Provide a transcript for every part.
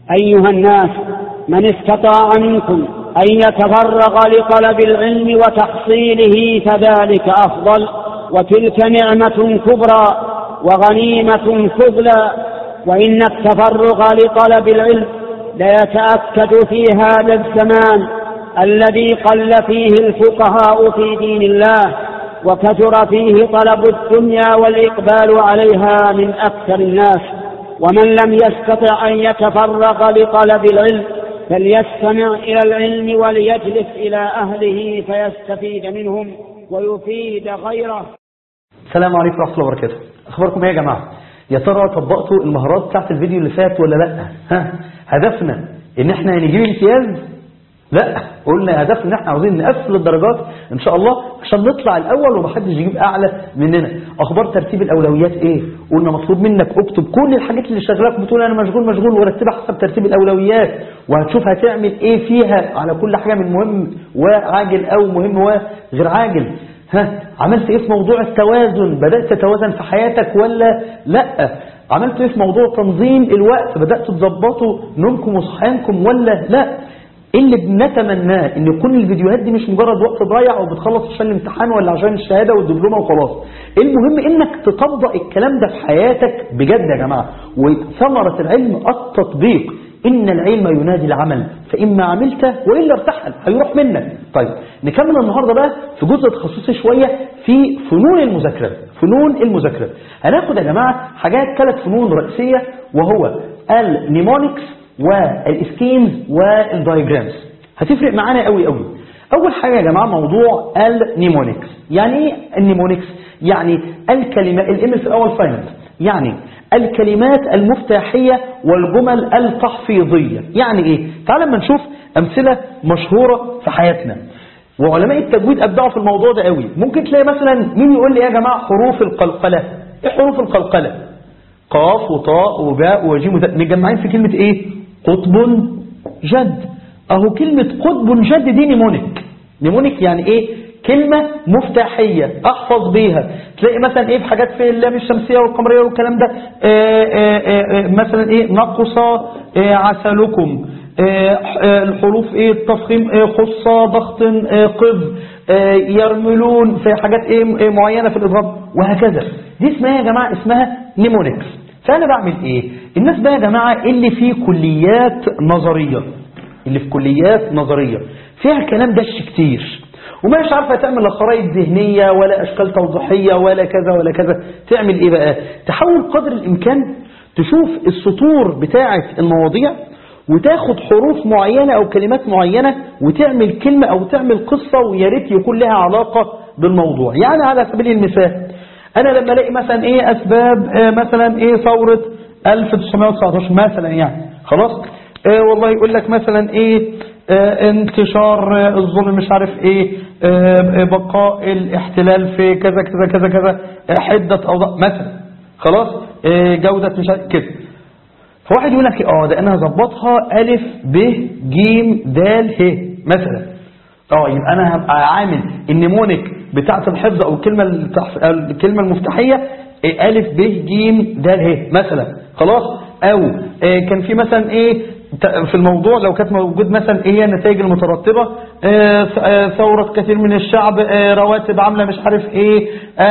أيها الناس من استطاع منكم أن يتفرغ لطلب العلم وتحصيله فذلك أفضل وتلك نعمة كبرى وغنيمة فضلى وإن التفرغ لطلب العلم ليتأكد في هذا الزمان الذي قل فيه الفقهاء في دين الله وكثر فيه طلب الدنيا والإقبال عليها من أكثر الناس ومن لم يستطع أن يتفرغ لطلب العلم فليستمع إلى العلم وليجلس إلى أهله فيستفيد منهم ويفيد غيره السلام عليكم ورحمة الله وبركاته أخباركم إيه يا جماعة يا ترى طبقتوا المهارات بتاعت الفيديو اللي فات ولا لا ها هدفنا ان احنا نجيب امتياز لا قلنا هدفنا ان احنا عاوزين نقفل الدرجات ان شاء الله عشان نطلع الاول ومحدش يجيب اعلى مننا اخبار ترتيب الاولويات ايه قلنا مطلوب منك اكتب كل الحاجات اللي شغلاك بتقول انا مشغول مشغول ورتبها حسب ترتيب الاولويات وهتشوف هتعمل ايه فيها على كل حاجه من مهم وعاجل او مهم وغير عاجل ها عملت ايه في موضوع التوازن بدأت تتوازن في حياتك ولا لا عملت ايه في موضوع تنظيم الوقت بدأت تظبطوا نومكم وصحيانكم ولا لا اللي بنتمناه ان يكون الفيديوهات دي مش مجرد وقت ضايع وبتخلص عشان الامتحان ولا عشان الشهاده والدبلومه وخلاص المهم انك تطبق الكلام ده في حياتك بجد يا جماعه وثمره العلم التطبيق إن العلم ينادي العمل فإما عملت وإلا ارتحل هيروح منك طيب نكمل النهاردة بقى في جزء تخصصي شوية في فنون المذاكرة فنون المذاكرة هناخد يا جماعة حاجات ثلاث فنون رئيسية وهو النيمونيكس والسكيمز والدايجرامز هتفرق معانا قوي قوي أول حاجة يا جماعة موضوع النيمونيكس يعني إيه النيمونيكس يعني الكلمة الإم في الأول سايلنت يعني الكلمات المفتاحية والجمل التحفيظية يعني ايه تعال لما نشوف امثلة مشهورة في حياتنا وعلماء التجويد ابدعوا في الموضوع ده قوي ممكن تلاقي مثلا مين يقول لي يا جماعة حروف القلقلة ايه حروف القلقلة قاف وطاء وباء وجيم وتاء مجمعين في كلمة ايه قطب جد اهو كلمة قطب جد دي نيمونيك نيمونيك يعني ايه كلمة مفتاحية احفظ بيها تلاقي مثلا ايه في حاجات في اللام الشمسية والقمرية والكلام ده آآ آآ مثلا ايه نقص عسلكم الحروف ايه التفخيم ايه خصة ضغط قذ يرملون في حاجات ايه معينة في الاضراب وهكذا دي اسمها يا جماعة اسمها نيمونيكس فانا بعمل ايه الناس بقى يا جماعة اللي في كليات نظرية اللي في كليات نظرية فيها الكلام دش كتير ومش عارفة تعمل لا خرائط ذهنية ولا أشكال توضيحية ولا كذا ولا كذا تعمل إيه بقى تحاول قدر الإمكان تشوف السطور بتاعة المواضيع وتاخد حروف معينة أو كلمات معينة وتعمل كلمة أو تعمل قصة ويا ريت يكون لها علاقة بالموضوع يعني على سبيل المثال أنا لما ألاقي مثلا إيه أسباب آه مثلا إيه ثورة 1919 مثلا يعني خلاص آه والله يقول لك مثلا إيه آه انتشار آه الظلم مش عارف ايه آه بقاء الاحتلال في كذا كذا كذا كذا حدة اوضاع مثلا خلاص جودة مش عارف كده فواحد يقول لك اه ده انا هظبطها الف ب ج د ه مثلا اه يبقى انا هبقى عامل النمونيك بتاعه الحفظ او الكلمه الكلمه المفتاحيه الف ب ج د ه مثلا خلاص او كان في مثلا ايه في الموضوع لو كانت موجود مثلا ايه هي النتائج المترتبة ثورة كثير من الشعب رواتب عاملة مش عارف ايه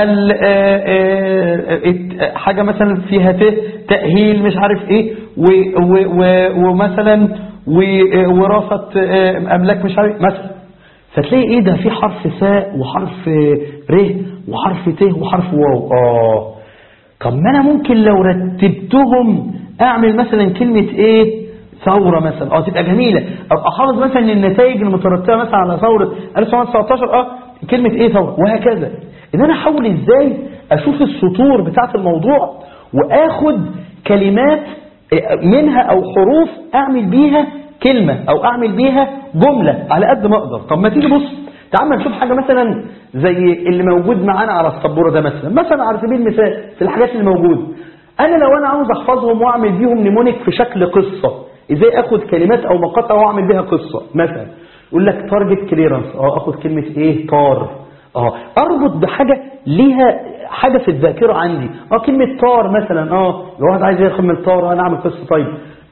حاجة مثلا فيها تأهيل مش عارف ايه ومثلا وراثة املاك مش عارف مثلا فتلاقي ايه ده في حرف ساء وحرف ر وحرف ت وحرف واو اه طب ما انا ممكن لو رتبتهم اعمل مثلا كلمة ايه ثورة مثلا اه تبقى جميلة ابقى حافظ مثلا النتائج المترتبة مثلا على ثورة 1919 اه كلمة ايه ثورة وهكذا ان انا احاول ازاي اشوف السطور بتاعت الموضوع واخد كلمات منها او حروف اعمل بيها كلمة او اعمل بيها جملة على قد ما اقدر طب ما تيجي بص تعال نشوف حاجة مثلا زي اللي موجود معانا على السبورة ده مثلا مثلا على سبيل المثال في الحاجات اللي موجودة انا لو انا عاوز احفظهم واعمل بيهم نيمونيك في شكل قصة ازاي اخد كلمات او مقاطع واعمل بيها قصة مثلا يقول لك تارجت كليرنس اه اخد كلمة ايه طار اه اربط بحاجة ليها حاجة في الذاكرة عندي اه كلمة طار مثلا اه لو واحد عايز يخمل طار انا اعمل قصة طيب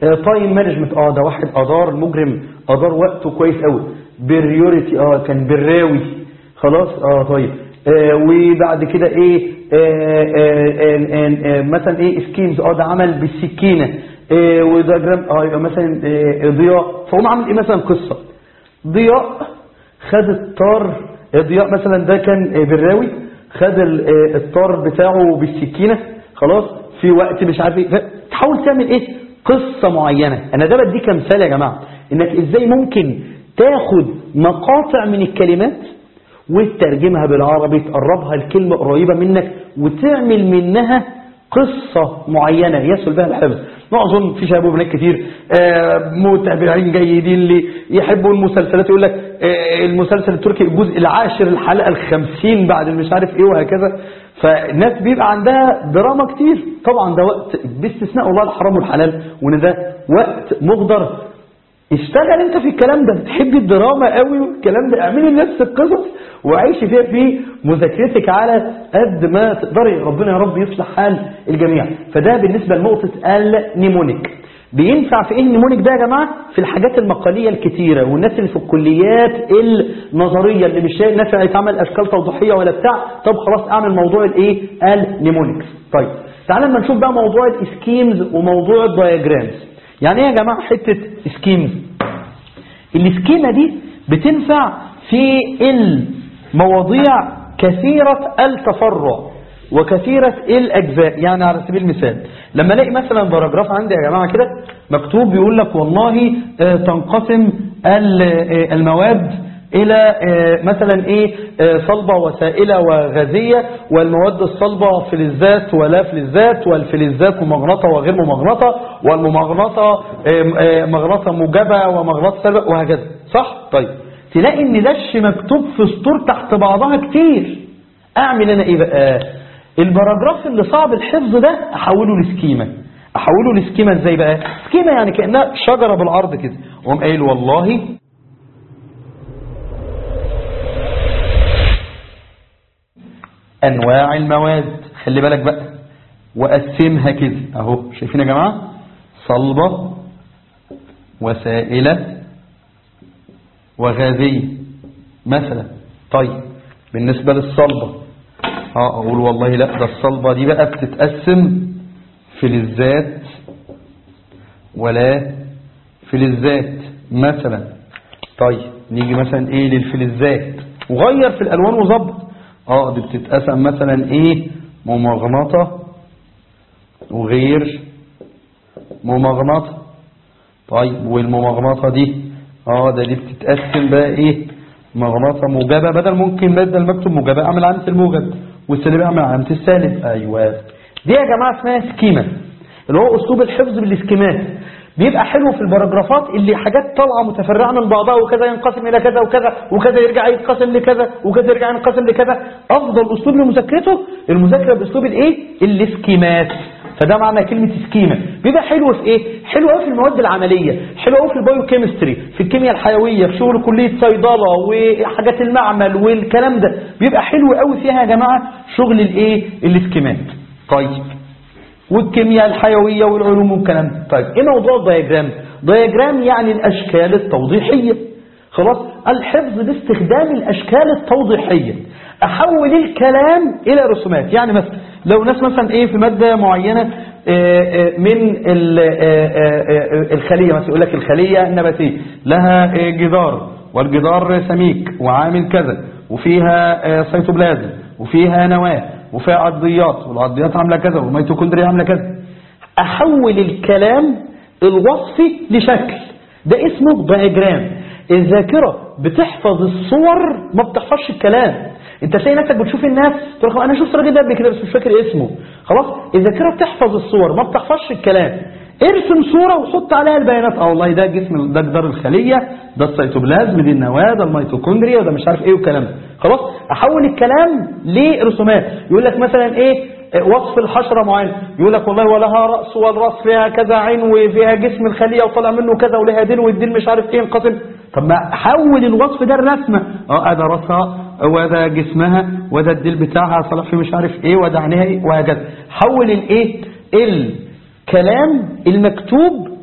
تايم مانجمنت اه ده واحد ادار المجرم ادار وقته كويس قوي بريوريتي اه كان براوي خلاص اه طيب آه وبعد كده ايه آه آه آه آه مثلا ايه سكيمز اه ده عمل بالسكينه آه وده جرام اه يبقى مثلا آه ضياء فهم عامل ايه مثلا قصه ضياء خد الطار ضياء مثلا ده كان آه، براوي خد ال- آه، الطار بتاعه بالسكينه خلاص في وقت مش عارف ايه ف- تحاول تعمل ايه قصه معينه انا ده بديك مثال يا جماعه انك ازاي ممكن تاخد مقاطع من الكلمات وتترجمها بالعربي تقربها الكلمة قريبة منك وتعمل منها قصة معينة يسهل بها الحفظ معظم في شباب وبنات كتير آه، متابعين جيدين اللي يحبوا المسلسلات يقول لك آه، المسلسل التركي الجزء العاشر الحلقة الخمسين بعد مش عارف ايه وهكذا فالناس بيبقى عندها دراما كتير طبعا ده وقت باستثناء والله الحرام والحلال وان ده وقت مقدر اشتغل انت في الكلام ده تحب الدراما قوي والكلام ده اعملي نفس القصص وعيشي فيها في مذاكرتك على قد ما تقدري ربنا يا رب يصلح حال الجميع فده بالنسبة لنقطة النيمونيك بينفع في ايه النيمونيك ده يا جماعة في الحاجات المقالية الكتيرة والناس اللي في الكليات النظرية اللي مش نافع يتعمل اشكال توضيحية ولا بتاع طب خلاص اعمل موضوع الايه النيمونيكس طيب تعالى لما نشوف بقى موضوع الاسكيمز وموضوع الدياجرامز يعني ايه يا جماعة حتة سكيمز السكيمة دي بتنفع في المواضيع كثيرة التفرع وكثيرة الأجزاء يعني على سبيل المثال لما الاقي مثلا باراجراف عندي يا جماعة كده مكتوب بيقول لك والله آه، تنقسم ال- آه، المواد إلى آه، مثلا إيه آه، صلبة وسائلة وغازية والمواد الصلبة فلزات ولا فلزات والفلزات ممغنطة وغير ممغنطة والممغنطة آه، آه، مغنطة موجبة ومغنطة سالبة وهكذا صح؟ طيب تلاقي إن دش مكتوب في سطور تحت بعضها كتير أعمل أنا إيه بقى؟ الباراجراف اللي صعب الحفظ ده أحوله لسكيمة أحوله لسكيمة إزاي بقى؟ سكيمة يعني كأنها شجرة بالعرض كده وقام قايل والله انواع المواد خلي بالك بقى وقسمها كده اهو شايفين يا جماعه صلبه وسائله وغازيه مثلا طيب بالنسبه للصلبه اه اقول والله لا ده الصلبه دي بقى بتتقسم فلزات ولا فلزات مثلا طيب نيجي مثلا ايه للفلزات وغير في الالوان وظبط اه دي بتتقسم مثلا ايه ممغنطة وغير ممغنطة طيب والممغنطة دي اه ده دي بتتقسم بقى ايه مغناطة موجبة بدل ممكن بدل مكتوب موجبة اعمل علامة الموجب والسالب اعمل علامة السالب ايوه دي يا جماعة اسمها سكيمة اللي هو اسلوب الحفظ بالسكيمات بيبقى حلو في الباراجرافات اللي حاجات طالعه متفرعه من بعضها وكذا ينقسم الى كذا وكذا وكذا يرجع يتقسم لكذا وكذا يرجع ينقسم لكذا افضل اسلوب لمذاكرته المذاكره باسلوب الايه السكيمات فده معنى كلمة سكيمة بيبقى حلو في ايه حلو قوي في المواد العملية حلو قوي في البايوكيمستري في الكيمياء الحيوية في شغل كلية صيدلة وحاجات المعمل والكلام ده بيبقى حلو قوي فيها يا جماعة شغل الايه السكيمات طيب والكيمياء الحيوية والعلوم والكلام ده طيب ايه موضوع الدياجرام دياجرام يعني الاشكال التوضيحية خلاص الحفظ باستخدام الاشكال التوضيحية احول الكلام الى رسومات يعني مثلا لو ناس مثلا ايه في مادة معينة آه، آه، من ال- آه، آه، آه، الخلية مثلا يقول لك الخلية النباتية لها آه، جدار والجدار سميك وعامل كذا وفيها آه، سيتوبلازم وفيها نواة وفيها عضيات والعضيات عاملة كذا والميتوكوندريا عاملة كذا أحول الكلام الوصفي لشكل ده اسمه دايجرام الذاكرة بتحفظ الصور ما بتحفظش الكلام انت تلاقي نفسك بتشوف الناس تقول لك انا شفت الراجل ده قبل كده بس مش فاكر اسمه خلاص الذاكرة بتحفظ الصور ما بتحفظش الكلام ارسم صورة وحط عليها البيانات اه والله ده جسم ده جدار الخلية ده السيتوبلازم دي النواة ده الميتوكوندريا ده مش عارف ايه والكلام ده خلاص احول الكلام لرسومات يقول لك مثلا ايه اه، وصف الحشرة معين يقول لك والله ولها رأس والرأس فيها كذا عين وفيها جسم الخلية وطلع منه كذا ولها ديل والديل مش عارف ايه انقسم طب ما حول الوصف ده الرسمة اه ده راسها وده جسمها وده الديل بتاعها صلاح فيه مش عارف ايه وده عينيها ايه وهكذا حول الايه الكلام المكتوب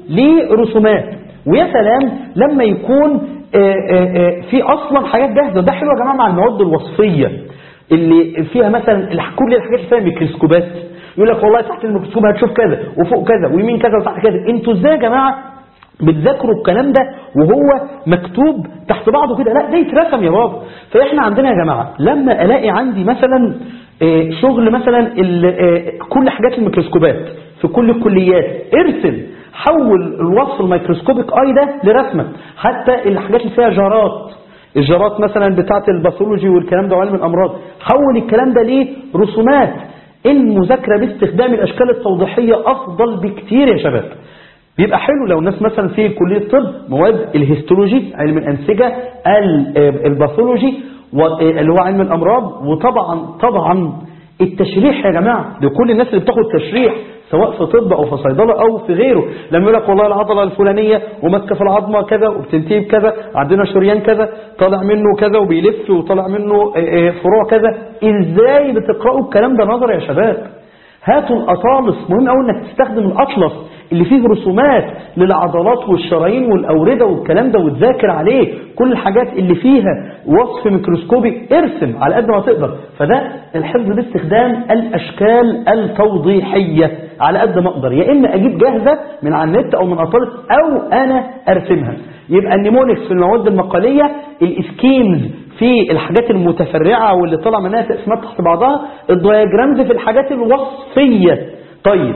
ليه رسومات ويا سلام لما يكون آه، آه، آه، في اصلا حاجات جاهزه ده حلو يا جماعه مع المواد الوصفيه اللي فيها مثلا الح- كل الحاجات اللي فيها ميكروسكوبات يقول لك والله تحت الميكروسكوب هتشوف كذا وفوق كذا ويمين كذا وتحت كذا انتوا ازاي يا جماعه بتذاكروا الكلام ده وهو مكتوب تحت بعضه كده لا ده يترسم يا بابا فاحنا عندنا يا جماعه لما الاقي عندي مثلا آه، شغل مثلا ال- آه، كل حاجات الميكروسكوبات في كل الكليات ارسم حول الوصف الميكروسكوبيك اي ده لرسمه حتى الحاجات اللي فيها جارات الجارات مثلا بتاعه الباثولوجي والكلام ده وعلم الامراض حول الكلام ده ليه رسومات المذاكره باستخدام الاشكال التوضيحيه افضل بكتير يا شباب بيبقى حلو لو الناس مثلا في كلية طب مواد الهيستولوجي علم الأنسجة ال- الباثولوجي و- اللي هو علم الأمراض وطبعا طبعا التشريح يا جماعة لكل الناس اللي بتاخد تشريح سواء في طب أو في صيدلة أو في غيره لما يقول لك والله العضلة الفلانية وماسكة في العظمة كذا وبتنتهي بكذا عندنا شريان كذا طالع منه كذا وبيلف وطالع منه آه، آه، فروع كذا ازاي بتقرأوا الكلام ده نظر يا شباب هاتوا الأطالس مهم قوي انك تستخدم الأطلس اللي فيه رسومات للعضلات والشرايين والأوردة والكلام ده وتذاكر عليه كل الحاجات اللي فيها وصف ميكروسكوبي ارسم على قد ما تقدر فده الحفظ باستخدام الأشكال التوضيحية على قد ما أقدر يا إما أجيب جاهزة من على النت أو من أطالس أو أنا أرسمها يبقى النيمونكس في المواد المقالية الاسكيمز في الحاجات المتفرعة واللي طلع منها تقسيمات تحت بعضها الدياجرامز في الحاجات الوصفية طيب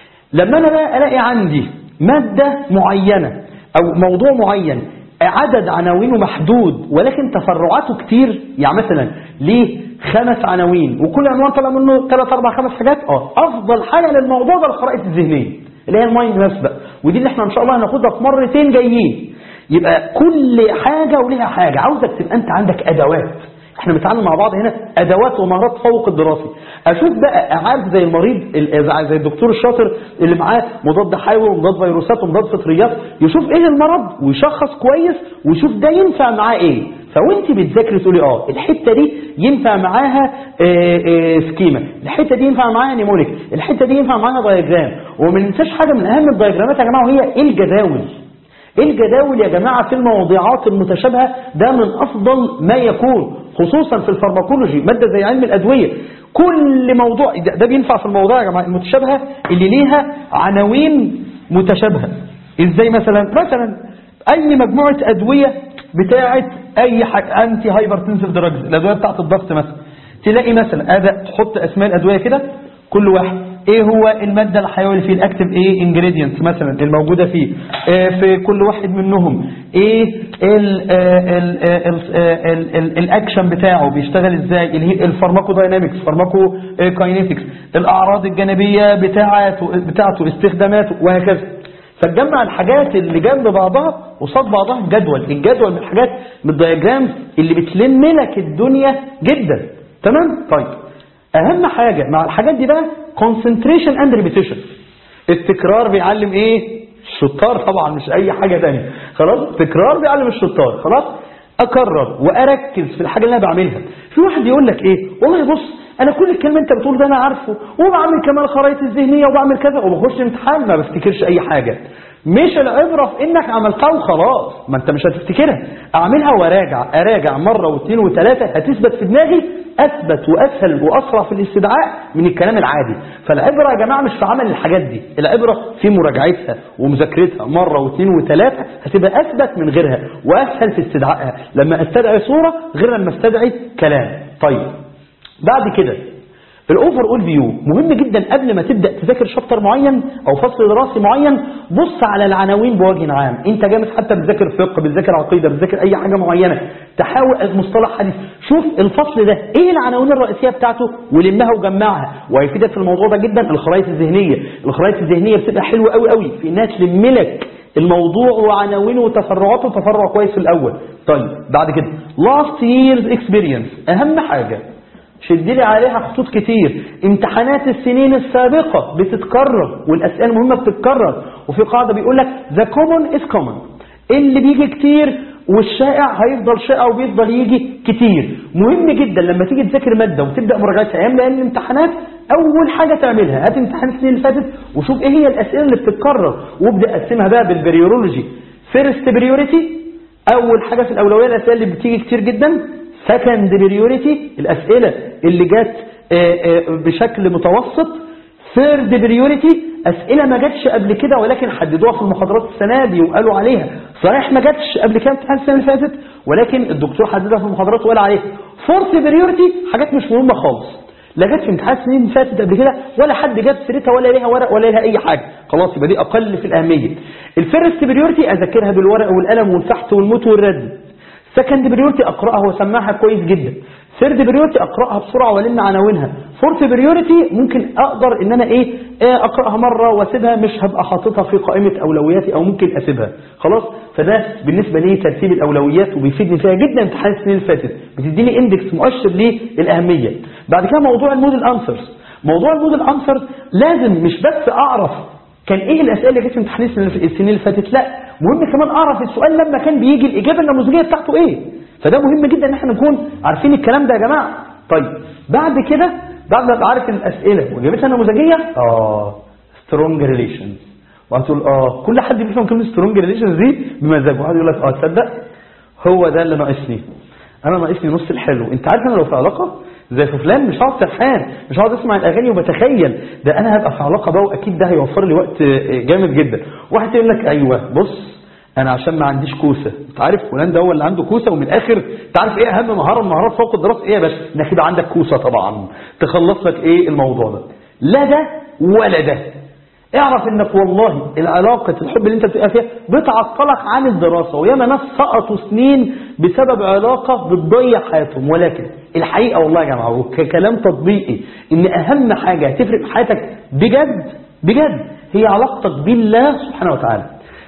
لما انا بقى الاقي عندي مادة معينة او موضوع معين عدد عناوينه محدود ولكن تفرعاته كتير يعني مثلا ليه خمس عناوين وكل عنوان طلع منه ثلاث اربع خمس حاجات اه افضل حاجة للموضوع ده الخرائط الذهنية اللي هي المايند مابس بقى ودي اللي احنا ان شاء الله هناخدها في مرتين جايين يبقى كل حاجة وليها حاجة عاوزك تبقى انت عندك ادوات احنا بنتعلم مع بعض هنا ادوات ومهارات فوق الدراسي اشوف بقى عارف زي المريض ال- زي الدكتور الشاطر اللي معاه مضاد حيوي ومضاد فيروسات ومضاد فطريات يشوف ايه المرض ويشخص كويس ويشوف ده ينفع معاه ايه فوانت بتذاكري تقولي اه الحته دي ينفع معاها آه، آه، سكيما الحته دي ينفع معاها نيمونيك الحته دي ينفع معاها دايجرام وما ننساش حاجه من اهم الدايجرامات يا جماعه وهي الجداول الجداول يا جماعة في المواضيعات المتشابهة ده من أفضل ما يكون خصوصا في الفارماكولوجي مادة زي علم الأدوية كل موضوع ده, ده بينفع في المواضيع يا جماعة المتشابهة اللي ليها عناوين متشابهة ازاي مثلا مثلا أي مجموعة أدوية بتاعة أي حاجة أنتي هايبرتنسيف دراجز الأدوية بتاعة الضغط مثلا تلاقي مثلا هذا تحط أسماء الأدوية كده كل واحد ايه هو المادة الحيوية اللي فيه الاكتف ايه انجريدينتس مثلا الموجودة فيه آه في كل واحد منهم ايه ال ال ال ال ال الاكشن بتاعه بيشتغل ازاي اللي هي الفارماكو داينامكس فارماكو كاينيتكس الاعراض الجانبية بتاعته بتاعته استخداماته وهكذا فتجمع الحاجات اللي جنب بعضها وصاد بعضها جدول الجدول من الحاجات من الدياجرام اللي بتلم لك الدنيا جدا تمام طيب اهم حاجة مع الحاجات دي بقى concentration and repetition التكرار بيعلم ايه الشطار طبعا مش اي حاجة تانية خلاص تكرار بيعلم الشطار خلاص اكرر واركز في الحاجة اللي انا بعملها في واحد يقول لك ايه والله بص انا كل الكلمة انت بتقول ده انا عارفه وبعمل كمان الخرائط الذهنية وبعمل كذا وبخش امتحان ما بفتكرش اي حاجة مش العبرة في انك عملتها وخلاص ما انت مش هتفتكرها اعملها وراجع اراجع مرة واثنين وثلاثة هتثبت في دماغي اثبت واسهل واسرع في الاستدعاء من الكلام العادي فالعبرة يا جماعة مش في عمل الحاجات دي العبرة في مراجعتها ومذاكرتها مرة واثنين وثلاثة هتبقى اثبت من غيرها واسهل في استدعائها لما استدعي صورة غير لما استدعي كلام طيب بعد كده الاوفر اول فيو مهم جدا قبل ما تبدا تذاكر شابتر معين او فصل دراسي معين بص على العناوين بوجه عام انت جامد حتى بتذاكر فقه بتذاكر عقيده بتذاكر اي حاجه معينه تحاول مصطلح حديث شوف الفصل ده ايه العناوين الرئيسيه بتاعته ولمها وجمعها وهيفيدك في الموضوع ده جدا الخرائط الذهنيه الخرائط الذهنيه بتبقى حلوه قوي قوي في انها تلم لك الموضوع وعناوينه وتفرعاته تفرع كويس في الاول طيب بعد كده last year's experience اهم حاجه شد لي عليها خطوط كتير امتحانات السنين السابقة بتتكرر والأسئلة المهمة بتتكرر وفي قاعدة بيقول لك the common is common اللي بيجي كتير والشائع هيفضل شائع وبيفضل يجي كتير مهم جدا لما تيجي تذاكر مادة وتبدأ مراجعتها أيام لأن الامتحانات اول حاجه تعملها هات امتحان السنين اللي فاتت وشوف ايه هي الاسئله اللي بتتكرر وابدا قسمها بقى بالبريورولوجي فيرست بريوريتي اول حاجه في الاولويه الاسئله اللي بتيجي كتير جدا سكند بريوريتي الاسئله اللي جت آه، آه، بشكل متوسط ثيرد بريوريتي اسئله ما جاتش قبل كده ولكن حددوها في المحاضرات السنه دي وقالوا عليها صحيح ما جاتش قبل كده امتحان السنه اللي فاتت ولكن الدكتور حددها في المحاضرات وقال عليها فورث بريوريتي حاجات مش مهمه خالص لا جت في امتحان السنين اللي فاتت قبل كده ولا حد جاب سيرتها ولا ليها ورق ولا ليها اي حاجه خلاص يبقى دي اقل في الاهميه الفيرست بريورتي اذاكرها بالورق والقلم والفحت والموت والرد سكند بريورتي اقراها واسمعها كويس جدا ثيرد بريورتي اقراها بسرعه والم عناوينها فورث بريورتي ممكن اقدر ان انا ايه آه، اقراها مره واسيبها مش هبقى حاططها في قائمه اولوياتي او ممكن اسيبها خلاص فده بالنسبه لي ترتيب الاولويات وبيفيدني فيها جدا امتحان السنين اللي فاتت بتديني اندكس مؤشر للاهميه بعد كده موضوع الموديل انسرز موضوع الموديل انسرز لازم مش بس اعرف كان ايه الاسئله اللي جت في امتحان السنين السنين اللي فاتت لا مهم كمان اعرف السؤال لما كان بيجي الاجابه النموذجيه بتاعته ايه فده مهم جدا ان احنا نكون عارفين الكلام ده يا جماعه طيب بعد كده بعد ما ابقى عارف الاسئله واجابتها النموذجيه اه سترونج ريليشنز وهتقول اه كل حد بيفهم كلمه سترونج ريليشنز دي بمزاجه واحد يقول لك اه تصدق هو ده اللي ناقصني انا ناقصني نص الحلو انت عارف انا لو في علاقه زي في فلان مش هقعد سرحان مش هقعد اسمع الاغاني وبتخيل ده انا هبقى في علاقه بقى واكيد ده هيوفر لي وقت آه، جامد جدا واحد يقول لك ايوه بص انا عشان ما عنديش كوسه انت عارف فلان ده هو اللي عنده كوسه ومن الاخر انت عارف ايه اهم مهاره من مهارات فوق الدراسه ايه يا باشا انك يبقى عندك كوسه طبعا تخلص لك ايه الموضوع ده لا ده ولا ده اعرف انك والله العلاقة الحب اللي انت بتبقى فيها بتعطلك عن الدراسة وياما ناس سقطوا سنين بسبب علاقة بتضيع حياتهم ولكن الحقيقة والله يا جماعة وككلام تطبيقي ان اهم حاجة هتفرق في حياتك بجد بجد هي علاقتك بالله سبحانه وتعالى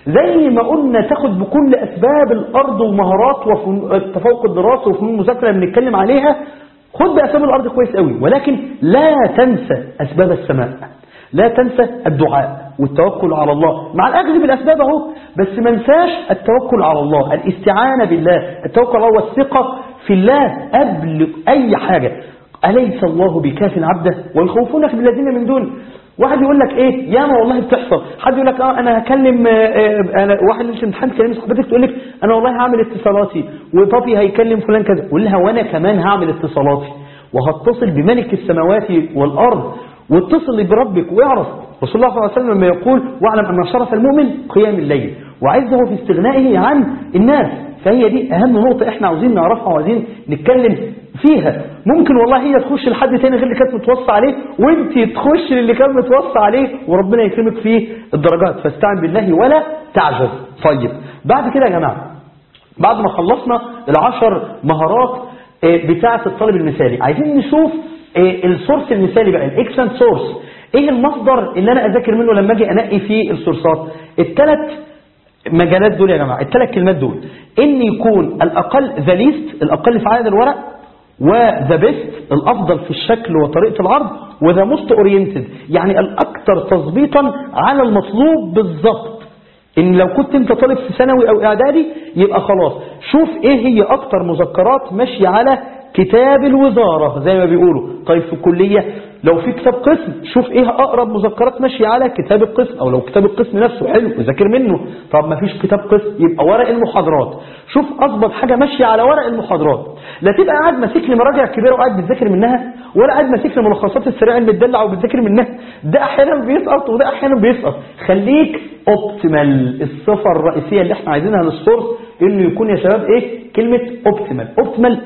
زي ما قلنا تاخد بكل اسباب الارض ومهارات وتفوق الدراسة وفنون المذاكرة اللي بنتكلم عليها خد باسباب الارض كويس قوي ولكن لا تنسى اسباب السماء لا تنسى الدعاء والتوكل على الله مع الأخذ بالأسباب اهو بس ما ننساش التوكل على الله الاستعانة بالله التوكل على الله والثقة في الله قبل أي حاجة أليس الله بكاف عبده ويخوفونك بالذين من دون واحد يقول لك ايه ياما والله بتحصل حد يقول لك اه انا هكلم آه آه انا واحد في الامتحان تكلم صاحبتك تقول لك انا والله هعمل اتصالاتي وبابي هيكلم فلان كذا قول لها وانا كمان هعمل اتصالاتي وهتصل بملك السماوات والارض واتصل بربك واعرف رسول الله صلى الله عليه وسلم لما يقول واعلم أن شرف المؤمن قيام الليل وعزه في استغنائه عن الناس فهي دي أهم نقطة احنا عاوزين نعرفها وعاوزين نتكلم فيها ممكن والله هي تخش لحد تاني غير اللي كانت متوصى عليه وانت تخش للي كان متوصى عليه وربنا يكرمك في الدرجات فاستعن بالله ولا تعجز طيب بعد كده يا جماعة بعد ما خلصنا العشر مهارات بتاعة الطالب المثالي عايزين نشوف إيه السورس المثالي بقى الاكسنت سورس ايه المصدر اللي انا اذاكر منه لما اجي انقي فيه السورسات الثلاث مجالات دول يا جماعه الثلاث كلمات دول ان يكون الاقل ذا ليست الاقل في عدد الورق وذا بيست الافضل في الشكل وطريقه العرض وذا موست اورينتد يعني الاكثر تظبيطا على المطلوب بالظبط ان لو كنت انت طالب في ثانوي او اعدادي يبقى خلاص شوف ايه هي اكتر مذكرات ماشيه على كتاب الوزارة زي ما بيقولوا طيب في الكلية لو في كتاب قسم شوف ايه اقرب مذكرات ماشية على كتاب القسم او لو كتاب القسم نفسه حلو ذاكر منه طب ما فيش كتاب قسم يبقى ورق المحاضرات شوف اضبط حاجة ماشية على ورق المحاضرات لا تبقى قاعد ماسك لي مراجع كبيرة وقاعد بتذاكر منها ولا قاعد ماسك لي ملخصات السريعة المدلع وبتذاكر منها ده احيانا بيسقط وده احيانا بيسقط خليك اوبتيمال الصفة الرئيسية اللي احنا عايزينها للسورس انه يكون يا شباب ايه كلمة اوبتيمال اوبتيمال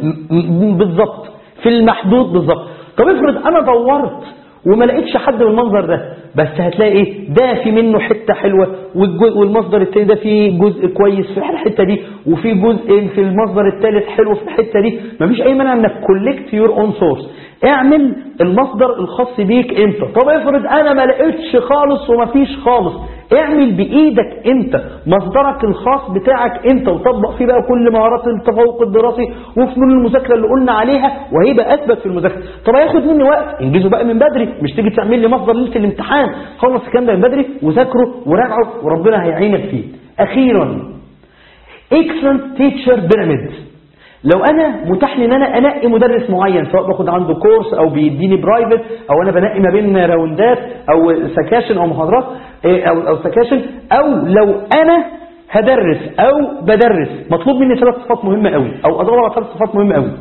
بالظبط في المحدود بالظبط طب افرض انا دورت وما لقيتش حد بالمنظر ده بس هتلاقي ايه ده في منه حتة حلوة والمصدر التاني ده فيه جزء كويس في الحتة دي وفي جزء في المصدر الثالث حلو في الحتة دي مفيش اي مانع انك كولكت يور اون سورس اعمل المصدر الخاص بيك انت طب افرض انا ما لقيتش خالص ومفيش خالص اعمل بايدك انت مصدرك الخاص بتاعك انت وطبق فيه بقى كل مهارات التفوق الدراسي وفنون المذاكره اللي قلنا عليها وهيبقى اثبت في المذاكره طب هياخد مني وقت انجزه بقى من بدري مش تيجي تعمل لي مصدر ليله الامتحان خلص الكلام ده من بدري وذاكره وراجعه وربنا هيعينك فيه اخيرا excellent teacher pyramid لو انا متاح لي ان انا انقي مدرس معين سواء باخد عنده كورس او بيديني برايفت او انا بنقي ما بين راوندات او سكاشن او محاضرات إيه، او او سكاشن او لو انا هدرس او بدرس مطلوب مني ثلاث صفات مهمه قوي او ادور على ثلاث صفات مهمه قوي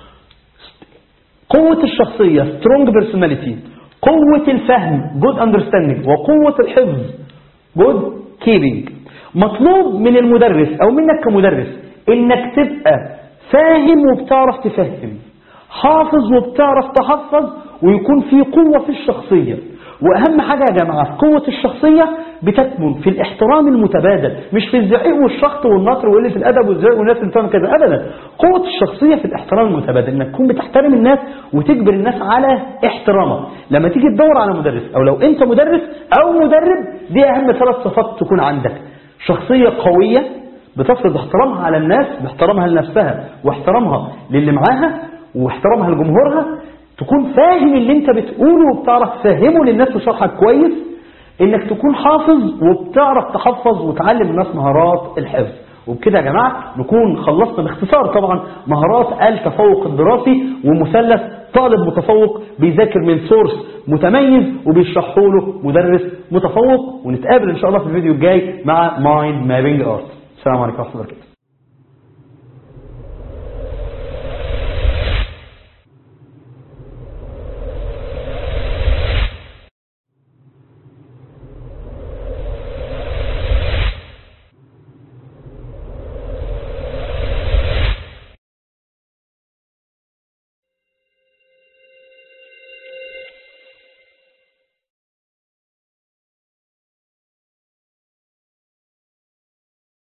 قوة الشخصية strong personality قوة الفهم good understanding وقوة الحفظ good keeping مطلوب من المدرس او منك كمدرس انك تبقى فاهم وبتعرف تفهم حافظ وبتعرف تحفظ ويكون في قوة في الشخصية واهم حاجة يا جماعة قوة الشخصية بتكمن في الاحترام المتبادل مش في الزعيق والشخط والنطر وقلة الادب والزعيق والناس اللي بتعمل كذا ابدا قوة الشخصية في الاحترام المتبادل انك تكون بتحترم الناس وتجبر الناس على احترامك لما تيجي تدور على مدرس او لو انت مدرس او مدرب دي اهم ثلاث صفات تكون عندك شخصية قوية بتفرض احترامها على الناس باحترامها لنفسها واحترامها للي معاها واحترامها لجمهورها تكون فاهم اللي انت بتقوله وبتعرف تفهمه للناس وشرحك كويس انك تكون حافظ وبتعرف تحفظ وتعلم الناس مهارات الحفظ وبكده يا جماعة نكون خلصنا باختصار طبعا مهارات التفوق الدراسي ومثلث طالب متفوق بيذاكر من سورس متميز وبيشرحه له مدرس متفوق ونتقابل ان شاء الله في الفيديو الجاي مع مايند مابينج ارت السلام عليكم ورحمة الله وبركاته